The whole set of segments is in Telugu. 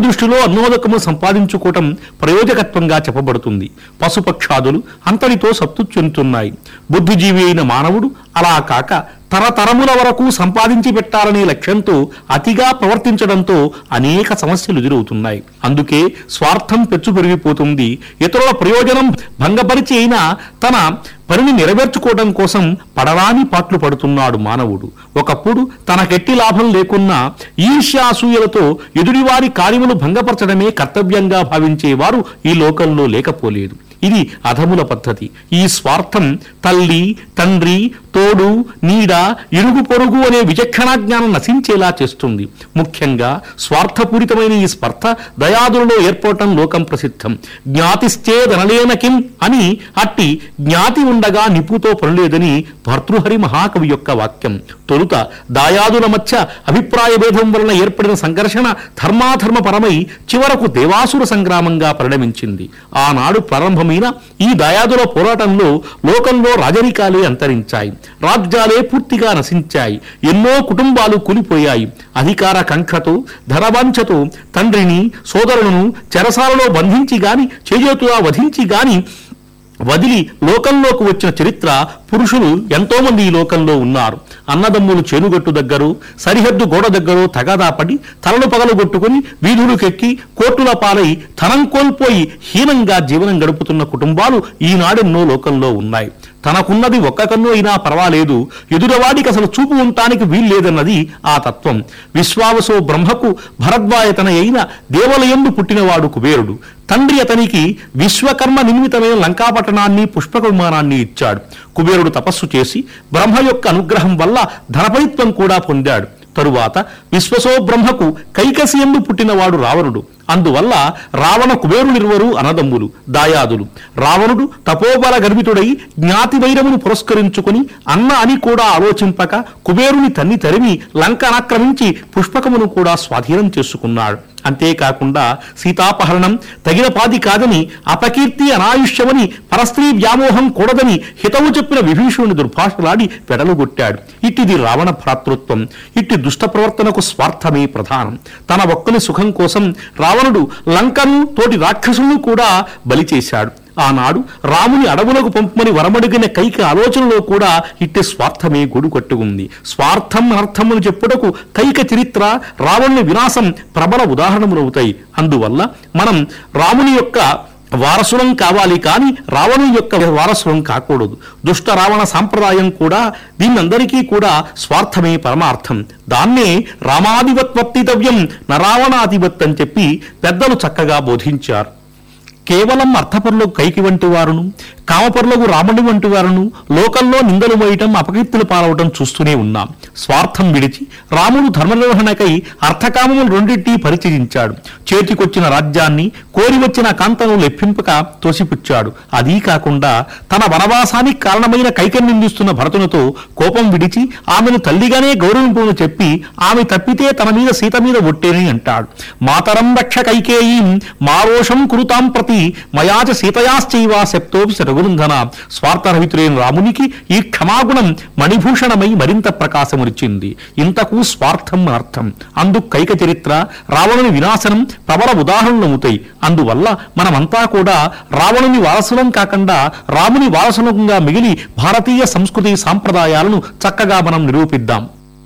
దృష్టిలో అన్నోదకము సంపాదించుకోవటం ప్రయోజకత్వంగా చెప్పబడుతుంది పశుపక్షాదులు అంతటితో సత్తు చెందుతున్నాయి బుద్ధిజీవి అయిన మానవుడు అలా కాక తరతరముల వరకు సంపాదించి పెట్టాలనే లక్ష్యంతో అతిగా ప్రవర్తించడంతో అనేక సమస్యలు ఎదురవుతున్నాయి అందుకే స్వార్థం పెచ్చు పెరిగిపోతుంది ఇతరుల ప్రయోజనం భంగపరిచి అయినా తన పనిని నెరవేర్చుకోవడం కోసం పడరాని పాట్లు పడుతున్నాడు మానవుడు ఒకప్పుడు తనకెట్టి లాభం లేకున్నా ఈర్ష్యాసూయలతో ఎదుటివారి కార్యములు భంగపరచడమే కర్తవ్యంగా భావించేవారు ఈ లోకంలో లేకపోలేదు ఇది అధముల పద్ధతి ఈ స్వార్థం తల్లి తండ్రి తోడు నీడ ఇరుగు పొరుగు అనే విచక్షణా జ్ఞానం నశించేలా చేస్తుంది ముఖ్యంగా స్వార్థపూరితమైన ఈ స్పర్ధ దయాదులలో ఏర్పడటం లోకం ప్రసిద్ధం జ్ఞాతిశ్చేదనలేన కిం అని అట్టి జ్ఞాతి ఉండగా నిపుతో పనులేదని భర్తృహరి మహాకవి యొక్క వాక్యం తొలుత దాయాదుల మధ్య అభిప్రాయ భేదం వలన ఏర్పడిన సంఘర్షణ ధర్మాధర్మ పరమై చివరకు దేవాసుర సంగ్రామంగా పరిణమించింది ఆనాడు ప్రారంభమైన ఈ దాయాదుల పోరాటంలో లోకంలో రాజరికాలే అంతరించాయి రాజ్యాలే పూర్తిగా నశించాయి ఎన్నో కుటుంబాలు కూలిపోయాయి అధికార కంక్షతో ధనవంచతో తండ్రిని సోదరులను చెరసాలలో బంధించి గాని చేజేతులా వధించి గాని వదిలి లోకంలోకి వచ్చిన చరిత్ర పురుషులు ఎంతో మంది ఈ లోకంలో ఉన్నారు అన్నదమ్ములు చేనుగట్టు దగ్గరు సరిహద్దు గోడ దగ్గర తగాదాపడి తలలు పగలగొట్టుకుని వీధులకెక్కి కోర్టుల పాలై ధనం కోల్పోయి హీనంగా జీవనం గడుపుతున్న కుటుంబాలు ఈనాడెన్నో లోకంలో ఉన్నాయి తనకున్నది ఒక్క కన్ను అయినా పర్వాలేదు ఎదురవాడికి అసలు చూపు ఉండటానికి వీల్లేదన్నది ఆ తత్వం విశ్వావసో బ్రహ్మకు భరద్వాయతన అయిన దేవలయందు పుట్టినవాడు కుబేరుడు తండ్రి అతనికి విశ్వకర్మ నిర్మితమైన లంకాపట్టణాన్ని పుష్పక విమానాన్ని ఇచ్చాడు కుబేరుడు తపస్సు చేసి బ్రహ్మ యొక్క అనుగ్రహం వల్ల ధనపరిత్వం కూడా పొందాడు తరువాత విశ్వసో బ్రహ్మకు కైకసియందు పుట్టినవాడు రావణుడు అందువల్ల రావణ కుబేరునిరువరు అనదమ్ములు దాయాదులు రావణుడు తపోబల గర్భితుడై జ్ఞాతి వైరమును పురస్కరించుకుని అన్న అని కూడా ఆలోచింపక కుబేరుని తన్ని తరిమి లంక ఆక్రమించి పుష్పకమును కూడా స్వాధీనం చేసుకున్నాడు అంతేకాకుండా సీతాపహరణం తగిన పాది కాదని అపకీర్తి అనాయుష్యమని పరస్త్రీ వ్యామోహం కూడదని హితవు చెప్పిన విభీషణుని దుర్భాషలాడి వెడలుగొట్టాడు ఇట్టిది రావణ భ్రాతృత్వం ఇట్టి దుష్ట ప్రవర్తనకు స్వార్థమే ప్రధానం తన ఒక్కని సుఖం కోసం రావణుడు లంకను తోటి రాక్షసులను కూడా బలి చేశాడు ఆనాడు రాముని అడవులకు పంపమని వరమడిగిన కైక ఆలోచనలో కూడా ఇట్టి స్వార్థమే గొడు కట్టుకుంది స్వార్థం అనర్థమును చెప్పుటకు కైక చరిత్ర రావణుని వినాశం ప్రబల ఉదాహరణములవుతాయి అందువల్ల మనం రాముని యొక్క వారసులం కావాలి కానీ రావణుని యొక్క వారసులం కాకూడదు దుష్ట రావణ సాంప్రదాయం కూడా దీనందరికీ కూడా స్వార్థమే పరమార్థం దాన్నే రామాధిపత్వర్తితవ్యం నరావణాధిపత్ అని చెప్పి పెద్దలు చక్కగా బోధించారు కేవలం అర్థపరులకు కైకి వంటి వారును కామపరులకు రాముడి వంటి వారును లోకంలో నిందలు వేయటం అపకీర్తులు పాలవటం చూస్తూనే ఉన్నాం స్వార్థం విడిచి రాముడు ధర్మనిర్వహణకై అర్థకామములు రెండింటి పరిచయించాడు చేతికొచ్చిన రాజ్యాన్ని కోరి వచ్చిన కాంతను లెప్పింపక తోసిపుచ్చాడు అదీ కాకుండా తన వనవాసానికి కారణమైన కైకం నిందిస్తున్న భరతునితో కోపం విడిచి ఆమెను తల్లిగానే గౌరవింపును చెప్పి ఆమె తప్పితే తన మీద సీత మీద ఒట్టేని అంటాడు మాతరం రక్ష కైకేయీం మారోషం కురుతాం ప్రతి మయాచ సీతయాశ్చైవ శక్తోపి శరగురుంధన స్వార్థరహితులైన రామునికి ఈ క్షమాగుణం మణిభూషణమై మరింత ప్రకాశమునిచ్చింది ఇంతకు స్వార్థం అర్థం అందు కైక చరిత్ర రావణుని వినాశనం ప్రబల ఉదాహరణలవుతాయి అందువల్ల మనమంతా కూడా రావణుని వారసులం కాకుండా రాముని వారసులంగా మిగిలి భారతీయ సంస్కృతి సాంప్రదాయాలను చక్కగా మనం నిరూపిద్దాం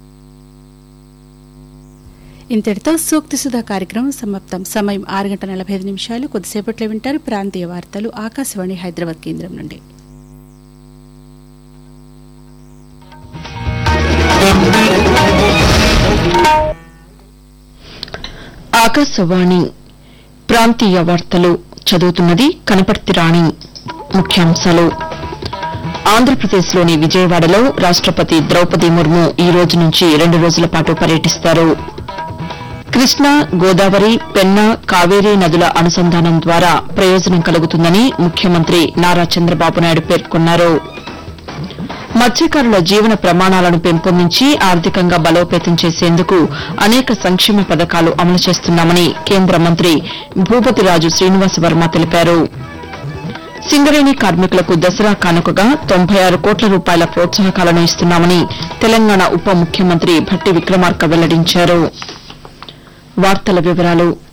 ఇంతటితో సూక్తి సుధా కార్యక్రమం సమాప్తం సమయం ఆరు గంటల నలభై ఐదు నిమిషాలు కొద్దిసేపట్లో వింటారు ప్రాంతీయ వార్తలు ఆకాశవాణి హైదరాబాద్ కేంద్రం నుండి ఆకాశవాణి ప్రాంతీయ వార్తలు చదువుతున్నది కనపర్తి రాణి ముఖ్యాంశాలు ఆంధ్రప్రదేశ్లోని విజయవాడలో రాష్టపతి ద్రౌపది ముర్ము ఈ రోజు నుంచి రెండు రోజుల పాటు పర్యటిస్తారు కృష్ణా గోదావరి పెన్నా కావేరీ నదుల అనుసంధానం ద్వారా ప్రయోజనం కలుగుతుందని ముఖ్యమంత్రి నారా చంద్రబాబు నాయుడు పేర్కొన్నారు మత్స్యకారుల జీవన ప్రమాణాలను పెంపొందించి ఆర్థికంగా బలోపేతం చేసేందుకు అనేక సంక్షేమ పథకాలు అమలు చేస్తున్నామని కేంద్ర మంత్రి భూపతిరాజు శ్రీనివాస వర్మ తెలిపారు సింగరేణి కార్మికులకు దసరా కానుకగా తొంభై ఆరు కోట్ల రూపాయల ప్రోత్సాహకాలను ఇస్తున్నామని తెలంగాణ ఉప ముఖ్యమంత్రి భట్టి విక్రమార్క వెల్లడించారు వార్తల వివరాలు